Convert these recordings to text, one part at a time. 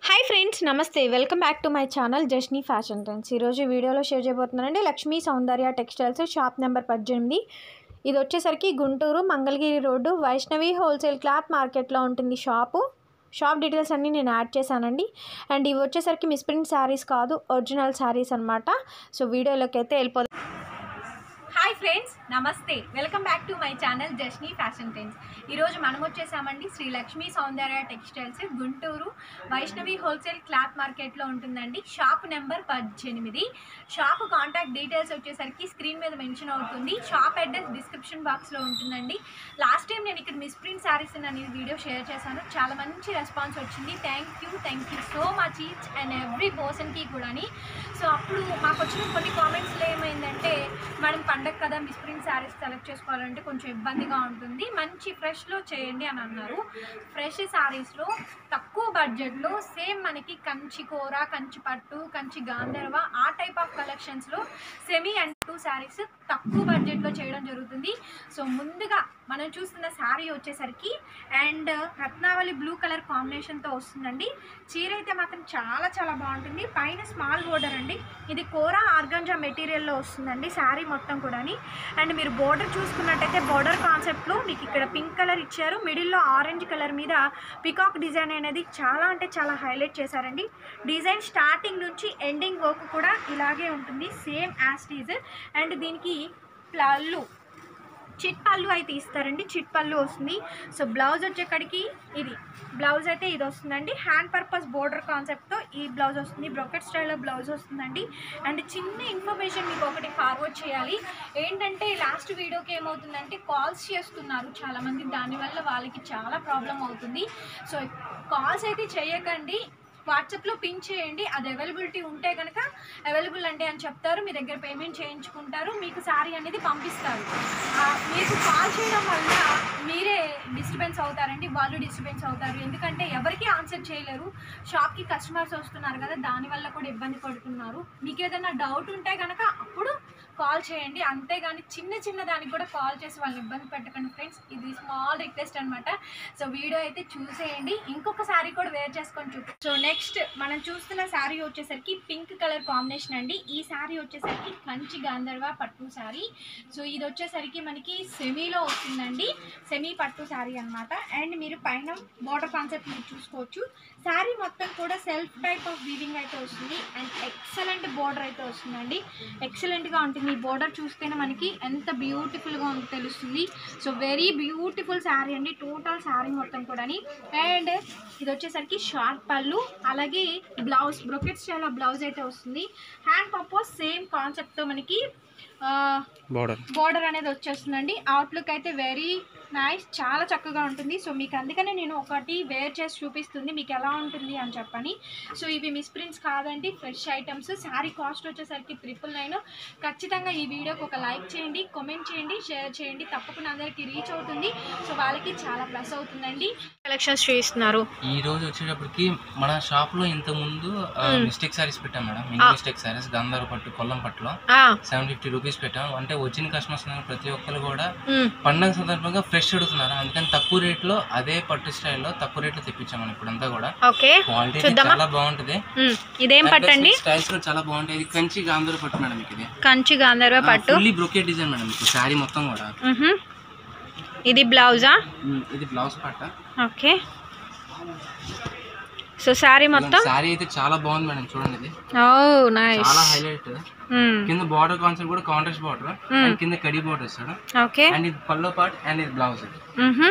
Hi friends నమస్తే welcome back to my channel Jasni fashion trends ఈరోజు వీడియోలో షేర్ చేయబోతున్నానండి Lakshmi Soundarya textiles shop number పద్దెనిమిది ఇది వచ్చేసరికి Guntur Mangalagiri road Vaishnavi wholesale cloth మార్కెట్లో ఉంటుంది షాపు షాప్ డీటెయిల్స్ అన్నీ నేను యాడ్ చేశానండి అండ్ ఇవి వచ్చేసరికి మిస్ప్రింట్ శారీస్ కాదు ఒరిజినల్ శారీస్ అనమాట సో వీడియోలోకి అయితే వెళ్ళిపోదాం హాయ్ ఫ్రెండ్స్ నమస్తే welcome back to my channel Jasni fashion trends ఈరోజు మనం వచ్చేసామండి Shri Lakshmi Soundarya textiles Guntur Vaishnavi wholesale cloth మార్కెట్లో ఉంటుందండి షాప్ నెంబర్ పద్దెనిమిది షాప్ కాంటాక్ట్ డీటెయిల్స్ వచ్చేసరికి స్క్రీన్ మీద మెన్షన్ అవుతుంది షాప్ అడ్రస్ డిస్క్రిప్షన్ బాక్స్లో ఉంటుందండి లాస్ట్ టైం నేను ఇక్కడ మిస్ప్రింట్ శారీస్ అనేది వీడియో షేర్ చేశాను చాలా మంచి రెస్పాన్స్ వచ్చింది thank you thank you so much each and every పర్సన్కి కూడాని సో అప్పుడు మాకు వచ్చిన కొన్ని కామెంట్స్లో ఏమైందంటే మేడం పండగ కదా మిస్ప్రింట్ శారీస్ సెలెక్ట్ చేసుకోవాలంటే కొంచెం ఇబ్బందిగా ఉంటుంది మంచి ఫ్రెష్లో చేయండి అని అన్నారు ఫ్రెష్ శారీస్లో తక్కువ బడ్జెట్లో సేమ్ మనకి కంచి కూర కంచి పట్టు కంచి గాంధర్వ ఆ టైప్ ఆఫ్ కలెక్షన్స్లో సెమీ అండ్ టూ శారీస్ తక్కువ బడ్జెట్లో చేయడం జరుగుతుంది సో ముందుగా మనం చూస్తున్న శారీ వచ్చేసరికి అండ్ రత్నావళి బ్లూ కలర్ కాంబినేషన్తో వస్తుందండి చీర అయితే మాత్రం చాలా చాలా బాగుంటుంది పైన స్మాల్ బోర్డర్ అండి ఇది కోరా ఆర్గంజా మెటీరియల్లో వస్తుందండి శారీ మొత్తం కూడాని అండ్ మీరు బోర్డర్ చూసుకున్నట్టయితే బోర్డర్ కాన్సెప్ట్లో మీకు ఇక్కడ పింక్ కలర్ ఇచ్చారు మిడిల్లో ఆరెంజ్ కలర్ మీద పికాక్ డిజైన్ అనేది చాలా అంటే చాలా హైలైట్ చేశారండి డిజైన్ స్టార్టింగ్ నుంచి ఎండింగ్ వరకు కూడా ఇలాగే ఉంటుంది సేమ్ యాస్టీజ్ అండ్ దీనికి పళ్ళు చిట్ పళ్ళు అయితే ఇస్తారండి చిట్ పళ్ళు వస్తుంది సో బ్లౌజ్ వచ్చేక్కడికి ఇది బ్లౌజ్ అయితే ఇది వస్తుందండి హ్యాండ్ పర్పస్ బోర్డర్ కాన్సెప్ట్తో ఈ బ్లౌజ్ వస్తుంది బ్రొకెట్ స్టైల్లో బ్లౌజ్ వస్తుందండి అండ్ చిన్న ఇన్ఫర్మేషన్ మీకు ఒకటి ఫార్వర్డ్ చేయాలి ఏంటంటే లాస్ట్ వీడియోకి ఏమవుతుందంటే కాల్స్ చేస్తున్నారు చాలామంది దానివల్ల వాళ్ళకి చాలా ప్రాబ్లం అవుతుంది సో కాల్స్ అయితే చేయకండి వాట్సాప్లో పిన్ చేయండి అది అవైలబిలిటీ ఉంటే కనుక అవైలబుల్ అంటే అని చెప్తారు మీ దగ్గర పేమెంట్ చేయించుకుంటారు మీకు శారీ అనేది పంపిస్తారు ఆ, మీకు కాల్ చేయడం వల్ల మీరే డిస్టర్బెన్స్ అవుతారండి వాళ్ళు డిస్టర్బెన్స్ అవుతారు ఎందుకంటే ఎవరికి ఆన్సర్ చేయలేరు షాప్కి కస్టమర్స్ వస్తున్నారు కదా దానివల్ల కూడా ఇబ్బంది పడుతున్నారు మీకు ఏదైనా డౌట్ ఉంటే కనుక అప్పుడు కాల్ చేయండి అంతేగాని చిన్న చిన్న దానికి కూడా కాల్ చేసి వాళ్ళని ఇబ్బంది పెట్టకండి ఫ్రెండ్స్ ఇది స్మాల్ రిక్వెస్ట్ అనమాట సో వీడియో అయితే చూసేయండి ఇంకొక శారీ కూడా వేర్ చేసుకొని చూపి సో నెక్స్ట్ మనం చూస్తున్న శారీ వచ్చేసరికి పింక్ కలర్ కాంబినేషన్ అండి ఈ శారీ వచ్చేసరికి కంచి గాంధర్వ పట్టు శారీ సో ఇది వచ్చేసరికి మనకి సెమీలో వస్తుందండి సెమీ పట్టు శారీ అన్నమాట అండ్ మీరు పైన బోర్డర్ కాన్సెప్ట్ మీరు చూసుకోవచ్చు శారీ మొత్తం కూడా సెల్ఫ్ టైప్ ఆఫ్ వీవింగ్ అయితే వస్తుంది అండ్ ఎక్సలెంట్ బోర్డర్ అయితే వస్తుందండి ఎక్సలెంట్గా ఉంటుంది ఈ బోర్డర్ చూస్తేనే మనకి ఎంత బ్యూటిఫుల్గా ఉందో తెలుస్తుంది సో వెరీ బ్యూటిఫుల్ శారీ అండి టోటల్ శారీ మొత్తం కూడాని అండ్ ఇది వచ్చేసరికి షార్ట్ పళ్ళు అలాగే బ్లౌజ్ బ్రొకెట్ స్టైల్ బ్లౌజ్ అయితే వస్తుంది హ్యాండ్ పర్పస్ సేమ్ కాన్సెప్ట్తో మనకి బార్డర్ బోర్డర్ అనేది వచ్చేస్తుందండి అవుట్లుక్ అయితే వెరీ నైస్ చాలా చక్కగా ఉంటుంది సో మీకు అందుకనే నేను ఒకటి వేర్ చేసి చూపిస్తుంది మీకు ఎలా ఉంటుంది అని చెప్పని సో ఇవి మిస్ప్రింట్స్ కాదండి ఫ్రెష్ ఐటమ్స్ శారీ కాస్ట్ వచ్చేసరికి ట్రిపుల్ నైన్ ఖచ్చితంగా ఈ వీడియోకి ఒక లైక్ చేయండి కామెంట్ చేయండి షేర్ చేయండి తప్పకుండా అందరికీ రీచ్ అవుతుంది సో వాళ్ళకి చాలా ప్లస్ అవుతుందండి కలెక్షన్స్ చూపిస్తున్నారు ఈ రోజు వచ్చేటప్పటికి మన షాప్ లో ఇంత ముందు మ్మ్. మిస్టేక్ సారీస్ పెట్టాం మేడం ఆ. ఇంగ్లీష్ మిస్టేక్ సారీస్ గంధార పట్టు కొల్లం పట్టులో ఆ, సెవెన్ ఫిఫ్టీ రూపీస్ పెట్టాం అంటే వచ్చిన కస్టమర్స్ ప్రతి ఒక్కరు కూడా ఉమ్, పండగ సందర్భంగా ఫ్రెష్ అడుగుతున్నారు అందుకని తక్కువ రేట్ లో అదే పట్టు స్టైల్లో తక్కువ రేట్ లో తెప్పించాం మనం ఇప్పుడంతా కూడా ఓకే క్వాలిటీ చూద్దామా? చాలా బాగుంటుంది ఉమ్, ఇదేం పట్టండి స్టైల్స్ కూడా చాలా బాగుంటాయి ఇది కంచి గాంధార పట్టు మేడం మీకు ఇది కంచి గాంధర్వ పట్టు ఫుల్లీ బ్రొకెట్ డిజైన్ మేడం మీకు శారీ మొత్తం కూడా మ్హూ. ఇది బ్లౌజా మ్మ్. ఇది బ్లౌజ్ పట్ట ఓకే సో శారీ మొత్తం శారీ అయితే చాలా బాగుంది మేడం చూడండి ఇది ఓ నైస్ చాలా హైలైట్ కింద బార్డర్ కాన్సెప్ట్ కూడా కాంట్రాస్ట్ బార్డర్ అండ్ కింద కడి బార్డర్ ఇస్తాడు ఓకే అండ్ ఇది పల్లో పార్ట్ అండ్ ఇది బ్లౌజ్ ఇది మ్హూ.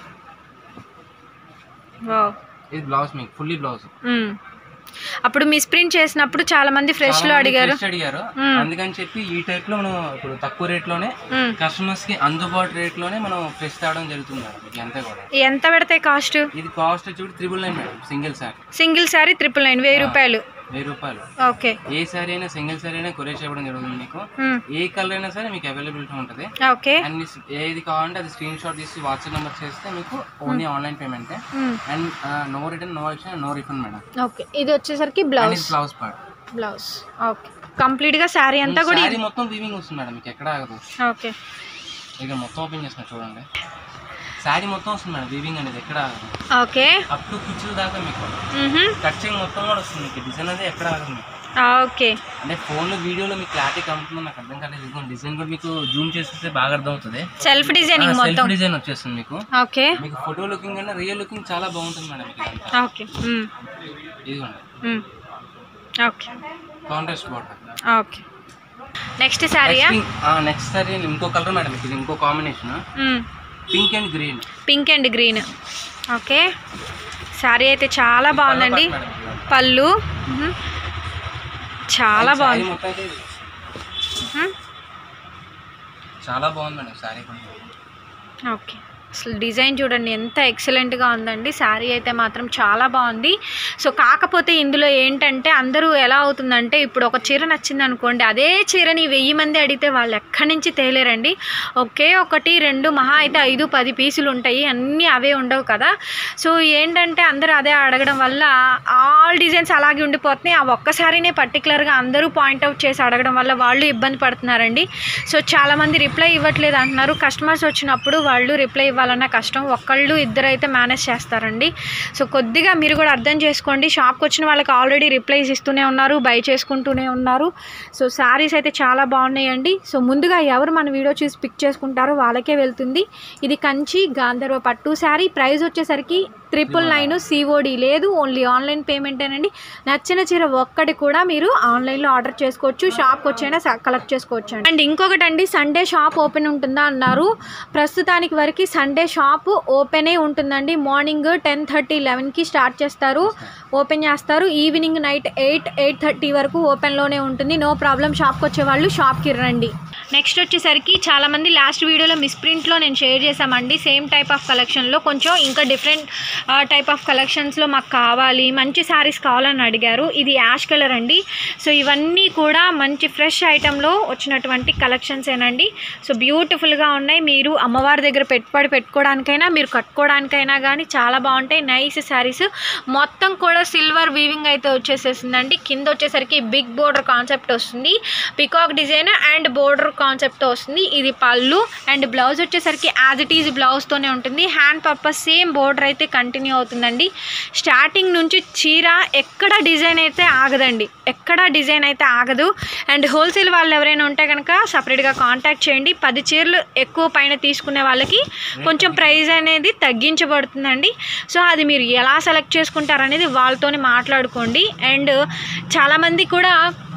ఓ ఇది బ్లౌజ్ మీకు ఫుల్లీ బ్లౌజ్ మ్మ్. అప్పుడు మిస్ ప్రింట్ చేసినప్పుడు చాలా మంది ఫ్రెష్ లో అడిగారు అడిగారు మ్మ్. అందుకని చెప్పి ఈ టైప్ లో మనం ఇప్పుడు తక్కువ రేట్ లోనే మ్మ్. కస్టమర్స్ కి అందుబాటు రేట్ లోనే మనం ఫ్రెష్ తేవడం జరుగుతుంది మేడం మీకు అంతే కూడా ఎంత పెడతాయి కాస్ట్ ఇది కాస్ట్ వచ్చి triple nine madam single sari single sari triple nine వెయ్యి రూపాయలు వెయ్యి రూపాయలు ఓకే ఏ శారీ అయినా సింగిల్ శారీ అయినా కొరియర్ చేయడం జరుగుతుంది మీకు మ్మ్. ఏ కలర్ అయినా సరే మీకు అవైలబిలిటీ ఉంటుంది ఓకే అండ్ మీ- ఏది కావాలంటే అది స్క్రీన్ షాట్ తీసి వాట్సాప్ నెంబర్ చేస్తే మీకు only online payment hmm. And no return no exchange no refund madam okay ఇది వచ్చేసరికి అండ్ బ్లౌజ్ ఇది blouse part blouse okay complete గా శారీ అంతా కూడా శారీ మొత్తం వీవింగ్ వస్తుంది మేడం మీకు ఎక్కడ ఆగదు ఓకే ఇక మొత్తం ఓపెన్ చేసిన చూడండి శారీ మొత్తం వస్తుంది మేడం వీవింగ్ అనేది ఎక్కడ ఓకే అప్ టు కుచ్చుల దాకా మీకు మ్హూ. కట్చింగ్ మొత్తం కూడా వస్తుంది మీకు డిజైన్ అనేది ఎక్కడ ఆగదు మీకు ఓకే అంటే ఫోన్లో వీడియోలో మీకు క్లారిటీ కమ్ముతుందో నాకు అర్థం కాలేదు ఇదిగో డిజైన్ కూడా మీకు జూమ్ చేస్తే బాగా అర్థం అవుతుంది సెల్ఫ్ డిజైనింగ్ మొత్తం సెల్ఫ్ డిజైన్ వచ్చేస్తుంది మీకు ఓకే మీకు ఫోటో లుకింగ్ కన్నా రియల్ లుకింగ్ చాలా బాగుంటుంది మేడం మీకు ఇదంతా ఓకే మ్. ఇదిగోండి hmm. Okay contrast border okay next శారీయా నెక్స్ట్ సారీ ఇంకో కలర్ మేడం ఇది ఇంకో combination pink and green pink and green okay sari అయితే చాలా బాగుందండి పళ్ళు మ్హూ. చాలా బాగుంది మొత్తం అయితే మ్హూ. చాలా బాగుంది మేడం శారీ కూడా ఓకే అసలు డిజైన్ చూడండి ఎంత ఎక్సలెంట్గా ఉందండి శారీ అయితే మాత్రం చాలా బాగుంది సో కాకపోతే ఇందులో ఏంటంటే అందరూ ఎలా అవుతుందంటే ఇప్పుడు ఒక చీర నచ్చింది అనుకోండి అదే చీరని వెయ్యి మంది అడిగితే వాళ్ళు ఎక్కడి నుంచి తేలేరండి ఒకే ఒకటి రెండు మహా అయితే ఐదు పది పీసులు ఉంటాయి అన్నీ అవే ఉండవు కదా సో ఏంటంటే అందరూ అదే అడగడం వల్ల ఆల్ డిజైన్స్ అలాగే ఉండిపోతున్నాయి ఆ ఒక్కసారినే పర్టికులర్గా అందరూ పాయింట్అవుట్ చేసి అడగడం వల్ల వాళ్ళు ఇబ్బంది పడుతున్నారండి సో చాలామంది రిప్లై ఇవ్వట్లేదు అంటున్నారు కస్టమర్స్ వచ్చినప్పుడు వాళ్ళు రిప్లై ఇవ్వాలన్న కష్టం ఒక్కళ్ళు ఇద్దరు అయితే మేనేజ్ చేస్తారండి సో కొద్దిగా మీరు కూడా అర్థం చేసుకోండి షాప్కి వచ్చిన వాళ్ళకి ఆల్రెడీ రిప్లైస్ ఇస్తూనే ఉన్నారు బై చేసుకుంటూనే ఉన్నారు సో శారీస్ అయితే చాలా బాగున్నాయండి సో ముందుగా ఎవరు మన వీడియో చూసి పిక్ చేసుకుంటారో వాళ్ళకే వెళ్తుంది ఇది కంచి గాంధర్వ పట్టు శారీ ప్రైస్ వచ్చేసరికి ట్రిపుల్ నైన్ సిఓడి లేదు ఓన్లీ ఆన్లైన్ పేమెంటేనండి నచ్చిన చీర ఒక్కటి కూడా మీరు ఆన్లైన్లో ఆర్డర్ చేసుకోవచ్చు షాప్కి వచ్చైనా కలెక్ట్ చేసుకోవచ్చు అండి అండ్ ఇంకొకటి అండి సండే షాప్ ఓపెన్ ఉంటుందా అన్నారు ప్రస్తుతానికి వరకు సండే షాప్ ఓపెనే ఉంటుందండి మార్నింగ్ టెన్ థర్టీ లెవెన్కి స్టార్ట్ చేస్తారు ఓపెన్ చేస్తారు evening night eight eight thirty వరకు ఓపెన్లోనే ఉంటుంది నో ప్రాబ్లం షాప్కి వచ్చే వాళ్ళు షాప్కి రండి నెక్స్ట్ వచ్చేసరికి చాలామంది లాస్ట్ వీడియోలో మిస్ప్రింట్లో నేను షేర్ చేశామండి సేమ్ టైప్ ఆఫ్ కలెక్షన్లో కొంచెం ఇంకా డిఫరెంట్ టైప్ ఆఫ్ కలెక్షన్స్లో మాకు కావాలి మంచి శారీస్ కావాలని అడిగారు ఇది యాష్ కలర్ అండి సో ఇవన్నీ కూడా మంచి ఫ్రెష్ ఐటెంలో వచ్చినటువంటి కలెక్షన్స్ ఏనండి సో బ్యూటిఫుల్గా ఉన్నాయి మీరు అమ్మవారి దగ్గర పెట్టుబడి పెట్టుకోవడానికైనా మీరు కట్టుకోవడానికైనా కానీ చాలా బాగుంటాయి నైస్ శారీస్ మొత్తం కూడా సిల్వర్ వీవింగ్ అయితే వచ్చేసేసిందండి కింద వచ్చేసరికి బిగ్ బోర్డర్ కాన్సెప్ట్ వస్తుంది పికాక్ డిజైన్ అండ్ బోర్డర్ కాన్సెప్ట్తో వస్తుంది ఇది పళ్ళు అండ్ బ్లౌజ్ వచ్చేసరికి యాజ్ ఇట్ ఈజ్ బ్లౌజ్తోనే ఉంటుంది హ్యాండ్ పర్పస్ సేమ్ బోర్డర్ అయితే కంటిన్యూ అవుతుందండి స్టార్టింగ్ నుంచి చీర ఎక్కడ డిజైన్ అయితే ఆగదండి ఎక్కడ డిజైన్ అయితే ఆగదు అండ్ హోల్సేల్ వాళ్ళు ఎవరైనా ఉంటే కనుక సపరేట్గా కాంటాక్ట్ చేయండి పది చీరలు ఎక్కువ పైన తీసుకునే వాళ్ళకి కొంచెం ప్రైస్ అనేది తగ్గించబడుతుందండి సో అది మీరు ఎలా సెలెక్ట్ చేసుకుంటారనేది వాళ్ళతోనే మాట్లాడుకోండి అండ్ చాలామంది కూడా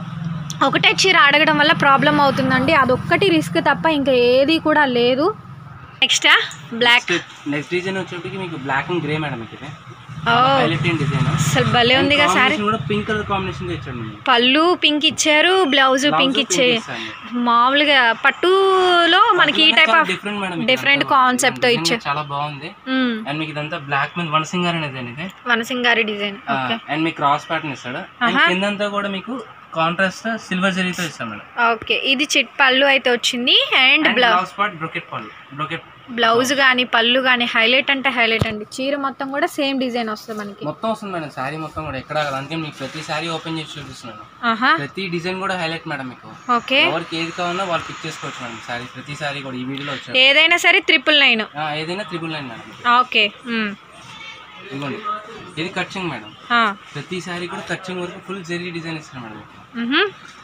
ఒకటే చీర అడగడం వల్ల ప్రాబ్లం అవుతుందండి అదొక్కటి రిస్క్ తప్ప ఇంకా ఏది కూడా లేదు నెక్స్ట్ బ్లాక్ నెక్స్ట్ డిజైన్ వచ్చేప్పటికి మీకు బ్లాక్ అండ్ గ్రే మేడం ఇది ఓ హైలైట్ డిజైన్ అసలు భలే ఉందిగా సారీ కూడా పింక్ కలర్ కాంబినేషన్ ఇచ్చాడు మేడం పళ్ళు పింక్ ఇచ్చారు బ్లౌజ్ పింక్ ఇచ్చే ఇచ్చాను. మామూలుగా పట్టులో మనకి ఈ టైప్ ఆఫ్ డిఫరెంట్ మేడం ఇది డిఫరెంట్ అంతా. కాన్సెప్ట్ తో Design ఇచ్చారు చాలా బాగుంది మ్మ్. అండ్ మీకు ఇదంతా బ్లాక్ మీద వన్ సింగర్ అనేది ఇది వనసింగారి డిజైన్ ఓకే అండ్ మీకు క్రాస్ ప్యాటర్న్ ఇస్తాడు అండ్ కిందంతా కూడా మీకు కాంట్రాస్ట్ సిల్వర్ జరీతో ఇస్తాం మేడం ఓకే ఇది చిట్ పళ్ళు అయితే వచ్చింది and and blouse blouse part brocade pallu brocade blouse కానీ పళ్ళు కానీ హైలైట్ అంటే హైలైట్ అండి చీర మొత్తం కూడా సేమ్ డిజైన్ వస్తుంది మనకి మొత్తం వస్తుంది మేడం శారీ మొత్తం కూడా ఎక్కడ ఆగదు. అందుకే మీకు ప్రతి శారీ ఓపెన్ చేసి చూపిస్తున్నాను ఆహా ప్రతి డిజైన్ కూడా హైలైట్ మేడం మీకు ఓకే ఎవరికి ఏది కావాలన్నా వాళ్ళు పిక్ చేసుకోవచ్చు మేడం శారీ ప్రతి శారీ కూడా ఈ వీడియోలో వచ్చారు ఏదైనా సరే ట్రిపుల్ నైన్ ఆ, ఏదైనా triple nine madam okay hmm. ఇదిగోండి ఇది కట్చింగ్ మేడం ఆ. ప్రతి శారీ కూడా కట్చింగ్ వరకు ఫుల్ జరీ డిజైన్ ఇస్తాను మేడం మ్హూ.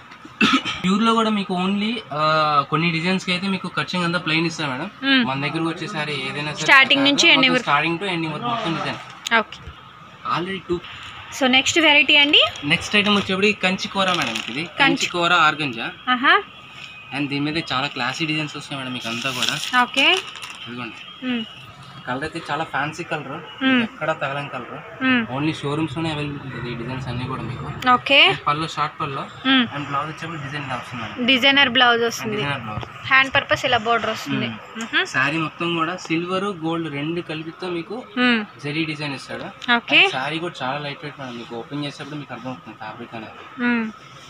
ప్యూర్ లో కూడా మీకు ఓన్లీ కొన్ని డిజైన్స్ కి అయితే మీకు కట్చింగ్ అంతా ప్లెయిన్ ఇస్తాను మేడం మ్మ్. మన దగ్గరకు వచ్చేసారి ఏదైనా Starting నుంచి ending వరకు. స్టార్టింగ్ టు ఎండింగ్ వరకు మొత్తం design okay already two so next variety అండి నెక్స్ట్ ఐటమ్ వచ్చేప్పుడు కంచి కూర మేడం ఇది కంచి కూర ఆర్గంజా ఆహా అండ్ దీని మీద చాలా క్లాసీ డిజైన్స్ వస్తాయి మేడం మీకు అంతా కూడా ఓకే ఇదిగోండి మ్మ్. కలర్ అయితే చాలా ఫ్యాన్సీ కలర్ మ్మ్. ఎక్కడ తగలని కలర్ మ్మ్. ఓన్లీ షోరూమ్స్ లోనే అవైలబుల్ ఉంది ఈ డిజైన్స్ అన్ని కూడా మీకు okay pallu short pallu hmm. And blouse వచ్చేప్పుడు డిజైన్ వస్తుంది మేడం డిజైనర్ బ్లౌజ్ వస్తుంది డిజైనర్ బ్లౌజ్ హ్యాండ్ పర్పస్ ఇలా బోర్డర్ వస్తుంది మ్హూ. శారీ మొత్తం కూడా సిల్వర్ గోల్డ్ రెండు కలిపితో మీకు మ్మ్. జరీ డిజైన్ ఇస్తాడు ఓకే శారీ కూడా చాలా లైట్ వెయిట్ మేడం మీకు ఓపెన్ చేసేప్పుడు మీకు అర్థమవుతుంది ఫ్యాబ్రిక్ అనేది మ్మ్.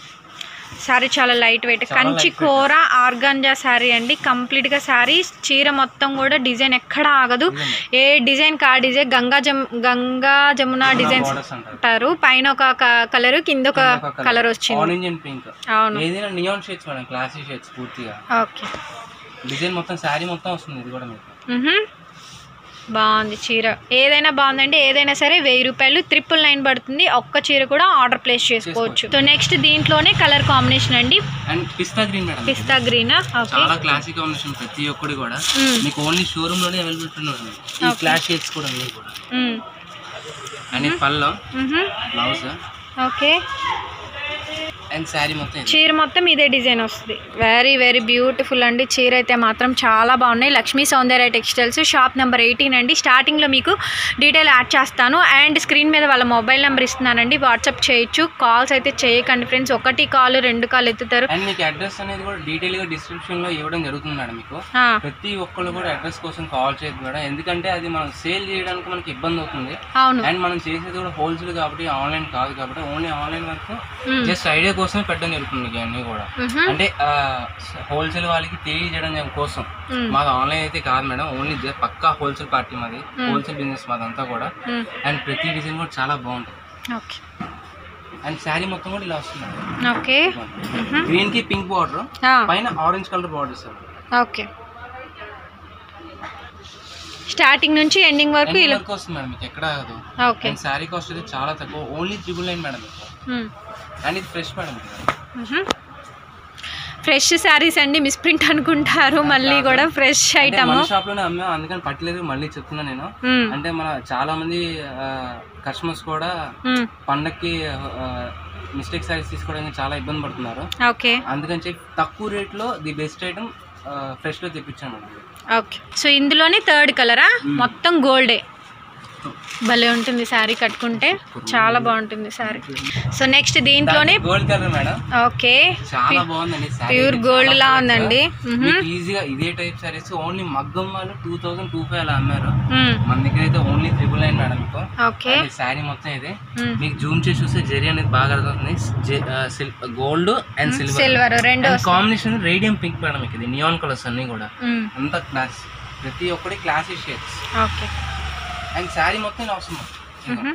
శారీ చాలా లైట్ వెయిట్ కంచి కూర ఆర్గాంజా శారీ అండి కంప్లీట్ గా శారీ చీర మొత్తం కూడా డిజైన్ ఎక్కడ ఆగదు ఏ డిజైన్ కా డిజైన్ గంగా జమ్ గంగా జమున డిజైన్స్ బోర్డర్స్ అంటారు అంటారు పైన ఒక కలర్ కింద ఒక కలర్ వచ్చింది ఆరెంజ్ అండ్ పింక్ అవును ఏదైనా neon shades madam classy shades పూర్తిగా ఓకే డిజైన్ మొత్తం శారీ మొత్తం వస్తుంది ఇది కూడా మీకు మ్హూ. బాగుంది చీర ఏదైనా బాగుందండి ఏదైనా సరే వెయ్యి రూపాయలు ట్రిపుల్ నైన్ పడుతుంది ఒక్క చీర కూడా ఆర్డర్ ప్లేస్ చేసుకోవచ్చు సో నెక్స్ట్ దీంట్లోనే కలర్ కాంబినేషన్ అండి and pista green madam pista green okay చాలా క్లాసిక్ కాంబినేషన్ ప్రతి ఒక్కటి కూడా మీకు ఓన్లీ షోరూమ్ లోనే అవైలబిలిటీ ఉంటుంది ఈ క్లాస్ షేడ్స్ కూడా అన్ని కూడా అండ్ ఇది pallu blouse okay and sari మొత్తం ఇది. చీర మొత్తం ఇదే డిజైన్ వస్తుంది వెరీ వెరీ బ్యూటిఫుల్ అండి చీర అయితే మాత్రం చాలా బాగున్నాయి Lakshmi Soundarya textiles shop number eighteen అండి స్టార్టింగ్లో మీకు డీటెయిల్ యాడ్ చేస్తాను అండ్ స్క్రీన్ మీద వాళ్ళ మొబైల్ నెంబర్ ఇస్తున్నానండి వాట్సాప్ చేయొచ్చు కాల్స్ అయితే చేయకండి ఫ్రెండ్స్ ఒకటి కాల్ రెండు కాల్ ఎత్తుతారు అండ్ మీకు అడ్రస్ అనేది కూడా డీటెయిల్ గా డిస్క్రిప్షన్ లో ఇవ్వడం జరుగుతుంది మేడం మీకు ఆ, ప్రతి ఒక్కళ్ళు కూడా అడ్రస్ కోసం కాల్ చేయదు మేడం ఎందుకంటే అది మనం సేల్ చేయడానికి మనకి ఇబ్బంది అవుతుంది అవును అండ్ మనం చేసేది కూడా హోల్సేల్ కాబట్టి ఆన్లైన్ కాదు కాబట్టి ఓన్లీ ఆన్లైన్ వరకు మ్మ్. జస్ట్ ఐడియా కోసమే పెట్టడం జరుగుతుంది మీకు అన్నీ కూడా మ్హూ. అంటే హోల్సేల్ వాళ్ళకి తెలియజేయడం కోసం మ్మ్. మాది ఆన్లైన్ అయితే కాదు మేడం ఓన్లీ పక్కా హోల్సేల్ పార్టీ మాది హోల్సేల్ బిజినెస్ మాదంతా కూడా మ్మ్. అండ్ ప్రతి డిజైన్ కూడా చాలా బాగుంటుంది ఓకే అండ్ శారీ మొత్తం కూడా ఇలా వస్తుంది ఓకే మ్హూ. గ్రీన్ కి పింక్ బార్డర్ ఆ, పైన orange colour border sir okay starting నుంచి ఎండింగ్ వరకు ఇలా వరకు వస్తుంది మేడం మీకు ఎక్కడ ఆగదు ఓకే అండ్ శారీ కాస్ట్ అయితే చాలా తక్కువ ఓన్లీ త్రిబుల్ నైన్ మేడం మీకు మ్మ్. అండ్ ఇది ఫ్రెష్ మేడం ఇది. ఫ్రెష్ శారీస్ అండి మిస్ప్రింట్ అనుకుంటారు మళ్ళీ కూడా ఫ్రెష్ అంటే ఐటమ్ మన షాప్ లోనే అమ్మాం అందుకని పట్టలేదు మళ్ళీ చెప్తున్నా నేను అంటే మన చాలా మంది కస్టమర్స్ కూడా పండక్కి మిస్టేక్ సారీస్ తీసుకోవడానికి చాలా ఇబ్బంది పడుతున్నారు ఓకే అందుకని చెప్పి తక్కువ రేట్లో ది బెస్ట్ ఐటమ్ ఫ్రెష్ లో తెప్పించాను మేడం ఓకే సో ఇందులోనే థర్డ్ కలరా మొత్తం గోల్డే భలే ఉంటుంది శారీ కట్టుకుంటే చాలా బాగుంటుంది శారీ సో నెక్స్ట్ దీంట్లోనే గోల్డ్ కలర్ మేడం ఓకే చాలా బాగుందండి saree ప్యూర్ అయితే గోల్డ్ చాలా లా nice. ఉందండి మ్హూ. మీకు ఈజీగా ఇదే టైప్ సారీస్ ఓన్లీ మగ్గం వాళ్ళు టూ థౌసండ్ టూ ఫైవ్ అలా అమ్మారు మ్మ్. మన దగ్గర అయితే ఓన్లీ త్రిబుల్ నైన్ మేడం మీకు ఓకే శారీ మొత్తం ఇది మ్మ్. మీకు జూమ్ చేసి చూస్తే జెరీ అనేది బాగా అర్థమవుతుంది గోల్డ్ అండ్ సిల్వర్ సిల్వర్ రెండు and combination radium pink madam మీకు ఇది నియాన్ కలర్స్ అన్ని కూడా మ్మ్. అంత క్లాస్ ప్రతి ఒక్కటి classy shades okay and sari మొత్తం ఇలా వస్తుంది మ్హూ.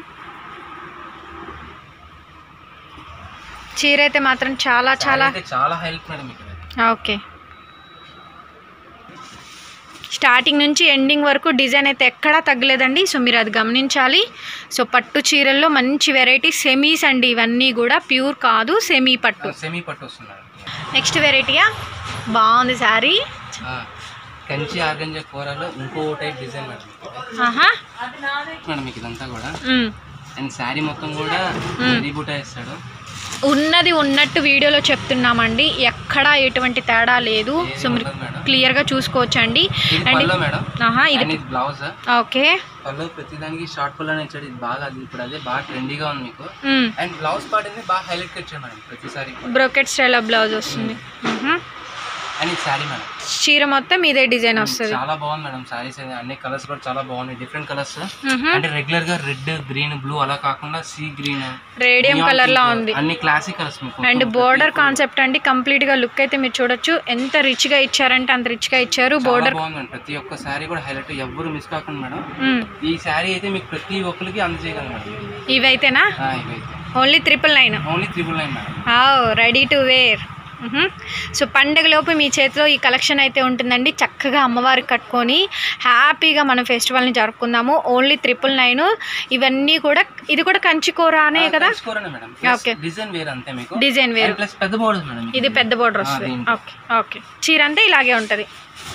చీర అయితే మాత్రం చాలా Saree చాలా అయితే చాలా హైలైట్ మేడం ఇక్కడ ఓకే స్టార్టింగ్ నుంచి ఎండింగ్ వరకు డిజైన్ అయితే ఎక్కడా తగ్గలేదండి సో మీరు అది గమనించాలి సో పట్టు చీరల్లో మంచి వెరైటీ సెమీస్ అండి ఇవన్నీ కూడా ప్యూర్ కాదు సెమీ పట్టు సెమీ పట్టు వస్తుంది మేడం నెక్స్ట్ వెరైటీయా బాగుంది శారీ ఆ, కంచి ఆర్గంజా కూరలో ఇంకో టైప్ డిజైన్ మేడం ఆహా మేడం మీకు ఇదంతా కూడా మ్. అండ్ శారీ మొత్తం కూడా రీబూట్ వేస్తాడు ఉన్నది ఉన్నట్టు వీడియోలో చెప్తున్నామండి ఎక్కడా ఎటువంటి తేడా లేదు సో మీరు ఉండదు మేడం క్లియర్గా చూసుకోవచ్చండి ఇది అండ్ పల్లో మేడం ఆహా ఇది అండ్ ఇది బ్లౌజ్ ఓకే పల్లో ప్రతి దానికి షార్ట్ పల్లో ఇచ్చాడు ఇది బాగా అది ఇప్పుడు అదే బాగా ట్రెండీగా ఉంది మీకు మ్. అండ్ బ్లౌజ్ పార్ట్ అనేది బాగా హైలైట్ ఇచ్చాడు మేడం ప్రతిసారి బ్రోకెట్ స్టైల్ బ్లౌజ్ వస్తుంది మ్హూ. అండ్ ఇది శారీ మేడం చీర మొత్తం ఇదే డిజైన్ వస్తుంది చాలా బాగుంది మేడం శారీస్ అన్ని కలర్స్ కూడా చాలా బాగున్నాయి డిఫరెంట్ కలర్స్ మ్హూ. అంటే రెగ్యులర్ గా రెడ్ గ్రీన్ బ్లూ అలా కాకుండా సీ గ్రీన్ రేడియం కలర్ లా ఉంది అన్ని క్లాసిక్ కలర్స్ మీకు అండ్ బోర్డర్ కాన్సెప్ట్ అండి కంప్లీట్ గా లుక్ అయితే మీరు చూడొచ్చు ఎంత రిచ్ గా ఇచ్చారంటే అంత రిచ్ గా ఇచ్చారు చాలా బోర్డర్ బాగుంది మేడం ప్రతి ఒక్క శారీ కూడా హైలైట్ ఎవ్వరు మిస్ కాకుండా మేడం ఈ శారీ అయితే మీకు ప్రతి ఒక్కరికి అందజేయగలం మేడం ఇవైతేనా ఆ, ఇవైతే only triple nine only triple nine madam ready to wear so పండగలోపు మీ చేతిలో ఈ కలెక్షన్ అయితే ఉంటుందండి చక్కగా అమ్మవారికి కట్టుకొని హ్యాపీగా మనం ఫెస్టివల్ని జరుపుకుందాము ఓన్లీ ట్రిపుల్ నైన్ ఇవన్నీ కూడా ఇది కూడా కంచికూర అనే కదా తీసుకోరండి మేడం Okay. డిజైన్ వేరు అంతే మీకు డిజైన్ వేరు ప్లస్ పెద్ద బోర్డర్ మేడం ఇది పెద్ద బోర్డర్ ఆ, వస్తుంది దీంట్లో. ఓకే ఓకే చీర అంతా ఇలాగే ఉంటుంది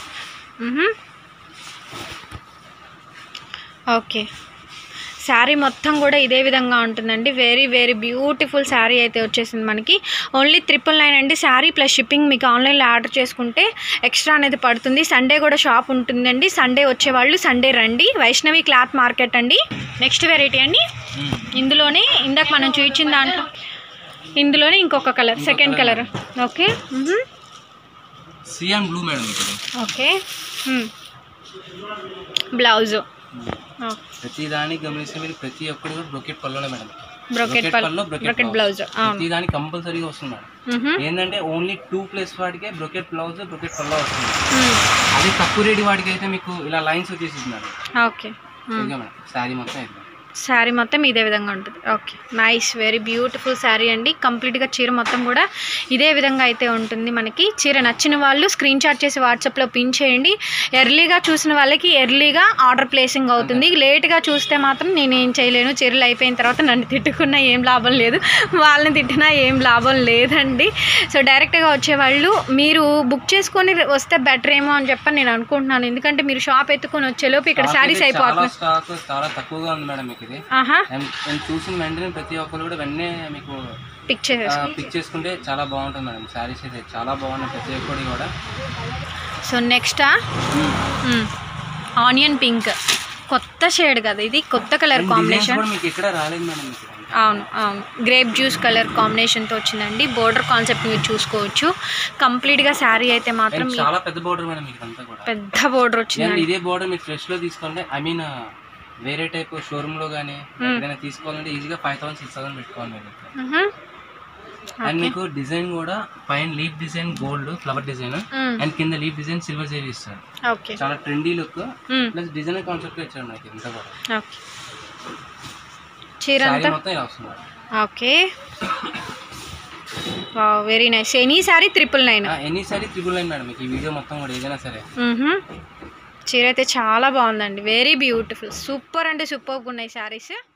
ఓకే శారీ మొత్తం కూడా ఇదే విధంగా ఉంటుందండి వెరీ వెరీ బ్యూటిఫుల్ శారీ అయితే వచ్చేసింది మనకి ఓన్లీ ట్రిపుల్ నైన్ అండి శారీ ప్లస్ షిప్పింగ్ మీకు ఆన్లైన్లో ఆర్డర్ చేసుకుంటే ఎక్స్ట్రా అనేది పడుతుంది సండే కూడా షాప్ ఉంటుందండి సండే వచ్చేవాళ్ళు సండే రండి వైష్ణవి క్లాత్ మార్కెట్ అండి నెక్స్ట్ వెరైటీ అండి మ్మ్. ఇందులోనే ఇందాక మనం చూపించిన దాంట్లో ఇందులోనే ఇంకొక కలర్ సెకండ్ కలర్ ఓకే మ్మ్. సియాన్ బ్లూ మేడం ఇక్కడ ఓకే మ్మ్. బ్లౌజ్ ప్రతి దానికి గమనిస్తే మీరు ప్రతి ఒక్కటి కూడా బ్రొకెట్ పల్లోనే మేడం బ్రోకెట్ Brocade పల్ పల్లో బ్రొకెట్ బ్రోకెట్ బ్లౌజ్ అవును ప్రతి దానికి కంపల్సరీగా వస్తుంది మేడం మ్మ్. ఏంటంటే ఓన్లీ టూ ప్లేస్ వాటికే బ్రొకెట్ బ్లౌజ్ బ్రొకెట్ పల్లో వస్తుంది మ్మ్. అదే తక్కువ రేటు వాటికి అయితే మీకు ఇలా లైన్స్ వచ్చేసి మేడం ఓకే ఇదిగో మేడం శారీ మొత్తం ఇది శారీ మొత్తం ఇదే విధంగా ఉంటుంది okay nice very beautiful sari అండి కంప్లీట్గా చీర మొత్తం కూడా ఇదే విధంగా అయితే ఉంటుంది మనకి చీర నచ్చిన వాళ్ళు స్క్రీన్ షాట్ చేసి వాట్సాప్లో పిన్ చేయండి ఎర్లీగా చూసిన వాళ్ళకి ఎర్లీగా ఆర్డర్ ప్లేసింగ్ అవుతుంది లేట్గా చూస్తే మాత్రం నేను ఏం చేయలేను చీరలు అయిపోయిన తర్వాత నన్ను తిట్టుకున్నా ఏం లాభం లేదు వాళ్ళని తిట్టినా ఏం లాభం లేదండి సో డైరెక్ట్గా వచ్చేవాళ్ళు మీరు బుక్ చేసుకొని వస్తే బెటర్ ఏమో అని చెప్పని నేను అనుకుంటున్నాను ఎందుకంటే మీరు షాప్ ఎత్తుకొని వచ్చేలోపు ఇక్కడ శారీస్ చాలా అయిపోతున్నాయి స్టాక్ చాలా తక్కువగా ఉంది మేడం మీకు ఇది ఆహా అండ్ నేను చూసిన వెంటనే ప్రతి ఒక్కరు కూడా వెంటనే మీకు పిక్ చేసేసి పిక్ చేసుకుంటే చాలా బాగుంటుంది మేడం శారీస్ అయితే చాలా బాగున్నాయి ప్రతి ఒక్కటి కూడా సో నెక్స్ట్ ఆనియన్ పింక్ కొత్త షేడ్ కదా ఇది కొత్త కలర్ డిజైన్స్ కాంబినేషన్ కూడా మీకు ఎక్కడ రాలేదు మేడం మీకు అవును అవును గ్రేప్ జ్యూస్ కలర్ కాంబినేషన్తో వచ్చిందండి బోర్డర్ కాన్సెప్ట్ మీరు చూసుకోవచ్చు కంప్లీట్గా శారీ అయితే మాత్రం అండ్ చాలా పెద్ద బోర్డర్ మేడం మీకు అంతా కూడా పెద్ద బోర్డర్ అండ్ వచ్చిందండి ఇదే బోర్డర్ మీరు ఫ్రెష్ లో తీసుకోండి ఐ మీన్ వేరే టైప్ షోరూమ్ లో కానీ ఎక్కడైనా తీసుకోవాలంటే ఈజీగా ఫైవ్ థౌసండ్ సిక్స్ థౌసండ్ పెట్టుకోవాలి మీరు మ్హూ. అండ్ మీకు డిజైన్ కూడా పైన leaf design gold flower design మ్, అండ్ కింద లీఫ్ డిజైన్ సిల్వర్ జరీ ఇస్తారు ఓకే చాలా ట్రెండీ లుక్ మ్, ప్లస్ డిజైన్ కాన్సెప్ట్ ఇచ్చాడు నాకు ఇంత కూడా ఓకే చీర శారీ అంతా మొత్తం ఇలా వస్తుంది okay very nice any sari triple nine any sari triple nine madam మీకు ఈ వీడియో మొత్తం కూడా ఏదైనా సరే చీర అయితే చాలా బాగుందండి వెరీ బ్యూటిఫుల్ సూపర్ అంటే సూపర్గా ఉన్నాయి శారీస్